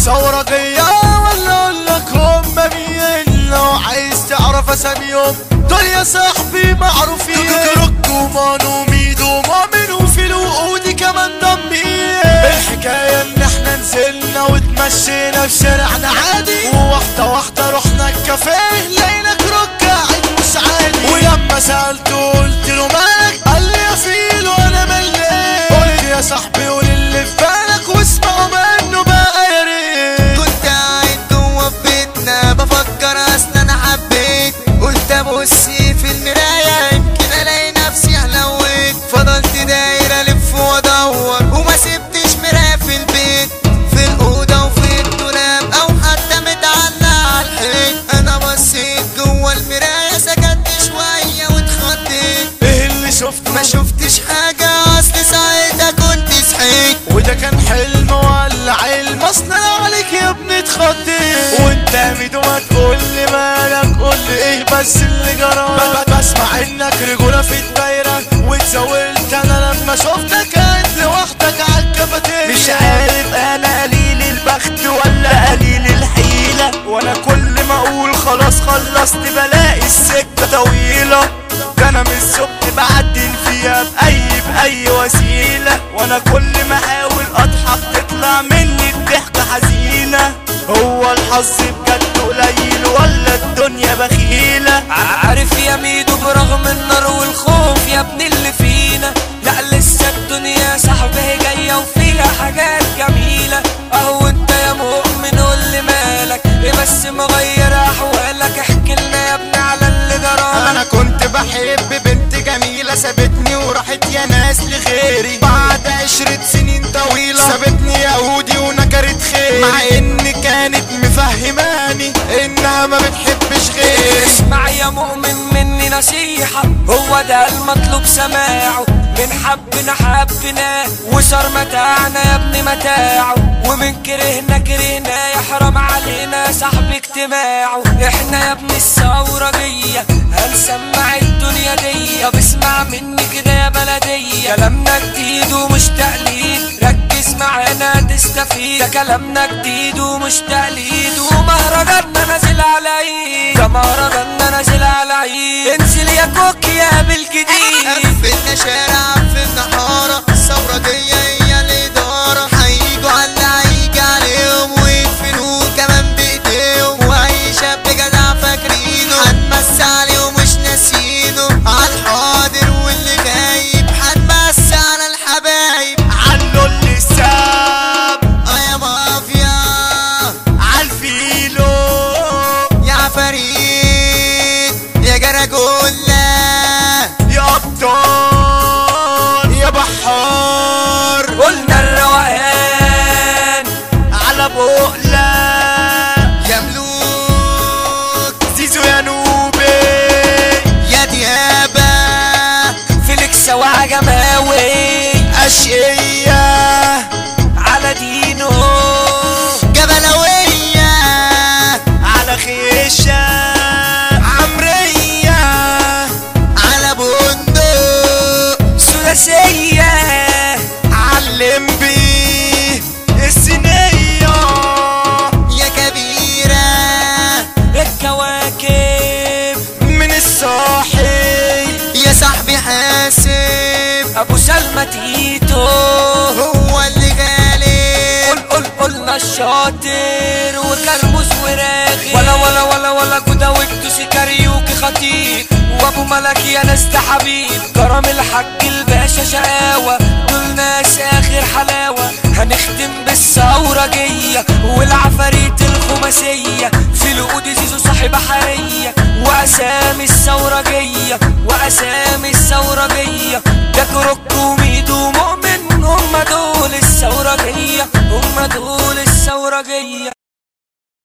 ثورجية ولا اقول لك هم مين لو عايز تعرف اساميهم دول يا صاحبي معروفين كروك ومانو ميدو مؤمن وفيلو ودي كمان ضمين الحكاية ان احنا نزلنا وتمشينا في شارعنا عادي وواحدة واحدة رحنا الكافيه لقينا كروك قاعد مش عادي ولما سألته قلت له مالك قال لي يا فيلو انا مليت قلت يا صاحبي قول اللي في بالك واسمعوا منه بقى يا ريت كنت قاعد جوه في بيتنا بفكر اصل انا حبيت قلت ابص في المرايه يمكن الاقي نفسي حلويت فضلت داير الف وادور وما سبتش مرايه في البيت في الاوضه وفي الدولاب او حتى متعلق على الحيط انا بصيت جوه المرايه سكت شويه واتخضيت ايه اللي شفته ما شفتش حاجه اصل ساعتها كنت صحيت وده كان حلم ولا علم اصلا عليك يا ابني اتخضيت وانت ميدو ما تقول لي مالك قول لي ايه بس اللي جرى ب- بسمع انك رجولة في الدايرة واتزولت انا لما شفتك قاعد لوحدك عالكافيتيريا مش عارف انا قليل البخت ولا قليل الحيلة وانا كل ما اقول خلاص خلصت بلاقي السكة طويلة ده انا من الصبح بعدل فيها باي باي وسيلة وانا كل ما احاول اضحك تطلع مني الضحكة حزينة هو الحظ بجد قليل ولا الدنيا بخيلة عارف يا ميدو برغم النار والخوف يا ابن اللي فينا لا لسه الدنيا صاحبي جاية وفيها حاجات جميلة اهو انت يا مؤمن قول لي مالك ايه بس مغير احوالك احكي لنا يا ابني على اللي جرالك انا كنت بحب بنت جميلة سابتني وراحت يا ناس لغيري بعد عشرة سنين طويلة سابتني يهودي ونكرت خيري مع ان كانت مفهماني انها ما بتحبش غيري اسمع يا مؤمن مني نصيحة هو ده المطلوب سماعه من حبنا حبنا وصار متاعنا يا ابني متاعه ومن كرهنا كرهنا يحرم علينا صاحب اجتماعه احنا يا ابني الثورجية هنسمع الدنيا دي طب اسمع مني كده يا بلدية كلامنا جديد ومش تقليد ركز معانا تستفيد ده كلامنا جديد ومش تقليد ومهرجاننا نازل على عيد ده مهرجاننا نازل على عيد انزل يا كوكي يا بالجديد قفلنا شارع قفلنا حارة الثورة دي هي الإدارة هيجوا على اللي هيجي عليهم ويدفنوه كمان بإيديهم وأي شاب جدع فاكرينه هنمس عليه ومش ناسينه على الحاضر واللي غايب هنمس على الحبايب عنه اللي ساب اه يا مافيا عالفيلو يا عفاريت يا جراجولا يا ابطال يا بحار قلنا الروقان على بقلة يا ملوك زيزو يا نوبي يا ديابة فيليكس وعجماوي أشقية على دينو جبلوية على خيشة عمرية على بندق ثلاثية علم بيه السنية يا كبيرة الكواكب من الصاحي يا صاحبي حاسب ابو سلمى تيتو هو اللي غالب قول قول قلنا الشاطر وكرموز وراغي ولا ولا ولا ولا جودة والتوسي كاريوكي خطير وابو ملك يا ناس ده حبيب كرم الحاج الباشا شقاوة دول ناس اخر حلاوة هنختم بالثورجية والعفاريت الخماسية في القود زيزو صاحب حرية واسامي الثورجية واسامي الثورجية ده كروك وميدو مؤمن هم دول الثورجية هم دول الثورجية